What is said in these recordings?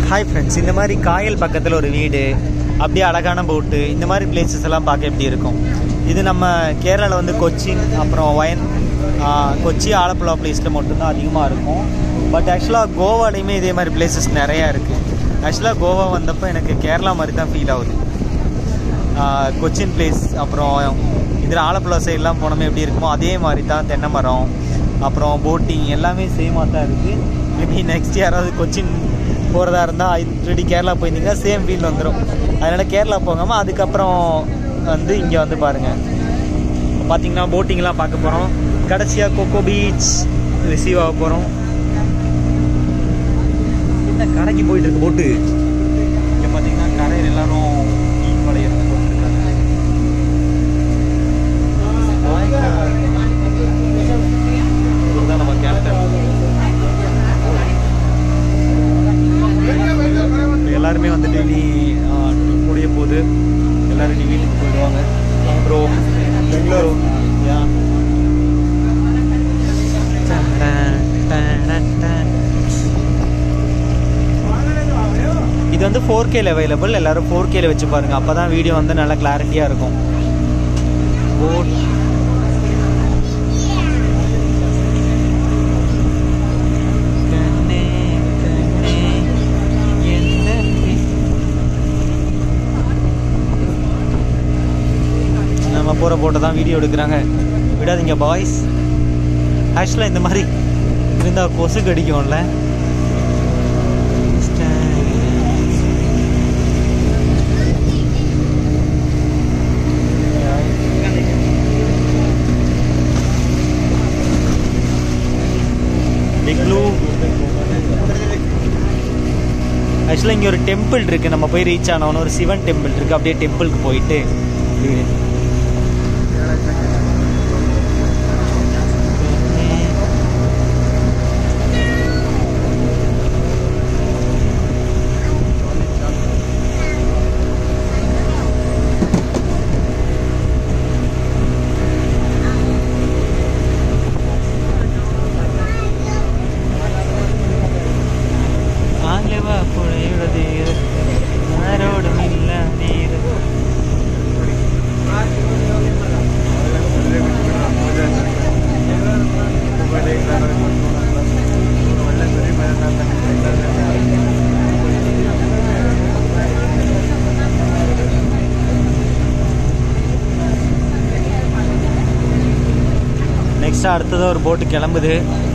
hi friends இந்த மாதிரி காயல் பக்கத்தில் ஒரு வீடு அப்படியே அழகான போட்டு இந்த மாதிரி பிளேசஸ் எல்லாம் பார்க்க எப்படி இருக்கும் இது நம்ம கேரளாவில் வந்து கொச்சின் அப்புறம் வயன் ஆ, கொச்சி ஆலப்புழா பிளேஸில் மட்டும்தான் அதிகமாக இருக்கும் பட் ஆக்சுவலாக கோவாலையுமே இதே மாதிரி பிளேசஸ் நிறையா இருக்குது ஆக்சுவலாக கோவா வந்தப்போ எனக்கு கேரளா மாதிரி தான் ஃபீல் ஆகுது ஆ, கொச்சின் பிளேஸ் அப்புறம் இதில் ஆலப்புழா சைட்லாம் போனோமே எப்படி இருக்குமோ அதே மாதிரி தான் தென்னை மரம் அப்புறம் போட்டிங் எல்லாமே சேமாக தான் இருக்குது மேபி நெக்ஸ்ட் யாராவது கொச்சின் போகிறதா இருந்தால் ஆல்ரெடி கேரளா போயிருந்தீங்கன்னா சேம் ஃபீல் வந்துடும் அதனால் கேரளா போகாமல் அதுக்கப்புறம் வந்து இங்கே வந்து பாருங்கள் பார்த்தீங்கன்னா போட்டிங்லாம் பார்க்க போகிறோம் கடைசியாக கொக்கோ பீச் ரிசீவ் ஆக போகிறோம் என்ன கடைக்கு போயிட்டு இருக்கு போட்டு இங்கே பார்த்தீங்கன்னா கரையில் எல்லாரும் மீன் வளையல் போட்டுருக்காங்க இதுதான் நம்ம கேப்டன் இப்ப எல்லாருமே வந்துட்டு இனி ட்ரிப் முடிய போகுது எல்லாரும் இனி வீட்டுக்கு போயிடுவாங்க ப்ரோ பெங்களூரு யா இது வந்து ஃபோர் கேல அவைலபிள் எல்லாரும் ஃபோர் கேல வச்சு பாருங்க அப்பதான் வீடியோ வந்து நல்லா கிளாரிட்டியா இருக்கும் போட் கண்ணே கண்ணே என்ன பி- நம்ம போகிற போட்டை தான் வீடியோ எடுக்கிறாங்க விடாதீங்க பாய்ஸ் ஆக்சுவலாக இந்த மாதிரி இருந்தால் கொசு கடிக்கும்ல பிக்லூ ஆக்சுவலாக இங்கே ஒரு டெம்பிள் இருக்குது நம்ம போய் ரீச் ஆனோன்னு ஒரு சிவன் டெம்பிள் இருக்குது அப்படியே டெம்பிளுக்கு போயிட்டு அப்படியே ആലുവ പുഴയുടെ തീര് ആരോടുമില്ല നീര് நெக்ஸ்ட் அடுத்தது ஒரு போட்டு கிளம்புது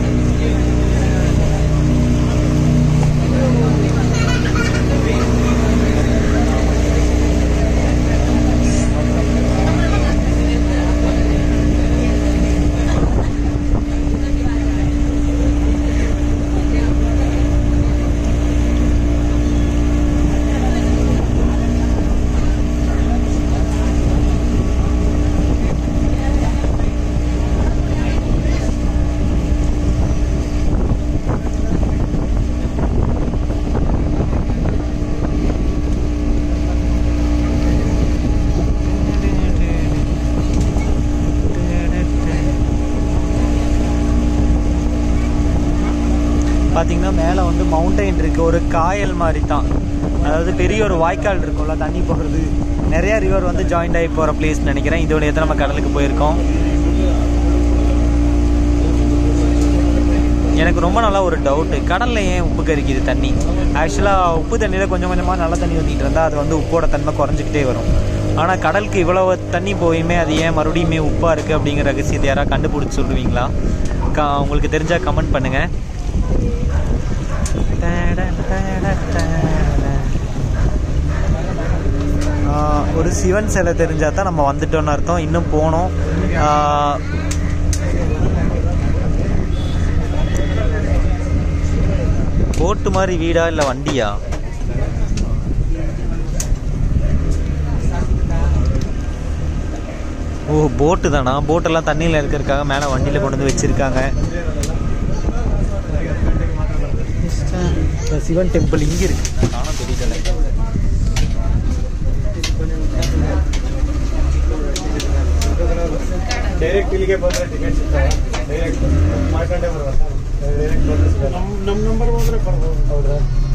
பார்த்தீங்கன்னா மேலே வந்து மவுண்டைன் இருக்கு ஒரு காயல் மாதிரி தான் அதாவது பெரிய ஒரு வாய்க்கால் இருக்கும்ல தண்ணி போகிறது நிறைய ரிவர் வந்து ஜாயிண்ட் ஆகி போகிற பிளேஸ் நினைக்கிறேன் இதோட எத்தனை நம்ம கடலுக்கு போயிருக்கோம் எனக்கு ரொம்ப நல்லா ஒரு டவுட்டு கடலில் ஏன் உப்பு கரிக்குது தண்ணி ஆக்சுவலாக உப்பு தண்ணியில் கொஞ்சம் கொஞ்சமாக நல்ல தண்ணி ஊற்றிட்டு இருந்தால் அது வந்து உப்போட தன்மை குறைஞ்சிக்கிட்டே வரும் ஆனால் கடலுக்கு இவ்வளவு தண்ணி போயுமே அது ஏன் மறுபடியுமே உப்பாக இருக்குது அப்படிங்கிற ரகசியத்தை யாராவது கண்டுபிடிச்சி சொல்லுவீங்களா க உங்களுக்கு தெரிஞ்சால் கமெண்ட் பண்ணுங்கள் ஆஹ் ஒரு சிவன் சிலை தெரிஞ்சா தான் நம்ம வந்துட்டோம்னு அர்த்தம் இன்னும் போனோம் ஆஹ் போட்டு மாதிரி வீடா இல்லை வண்டியா ஓ போட்டு தானா போட்டெல்லாம் தண்ணியில் இருக்கிறதுக்காக மேலே வண்டியில் கொண்டு வந்து வச்சிருக்காங்க இந்த சிவன் டெம்பிள் இங்கே இருக்கு காணோம் தெரியல ಡೈರೆಕ್ಟ್ ಇಲ್ಲಿಗೆ ಬಂದ್ರೆ ಟಿಕೆಟ್ ಸಿಗ್ತವೆ ಡೈರೆಕ್ಟ್ ಮಾಡ್ಕೊಂಡೇ ಬರ್ಬೇಕು ಡೈರೆಕ್ಟ್ ಬಂದ್ರೆ ಸಿಗಲ್ಲ ನಮ್ಮ ನಮ್ಮ ನಂಬರ್ ಹೋದ್ರೆ ಬರ್ಬೋದು ಹೌದಾ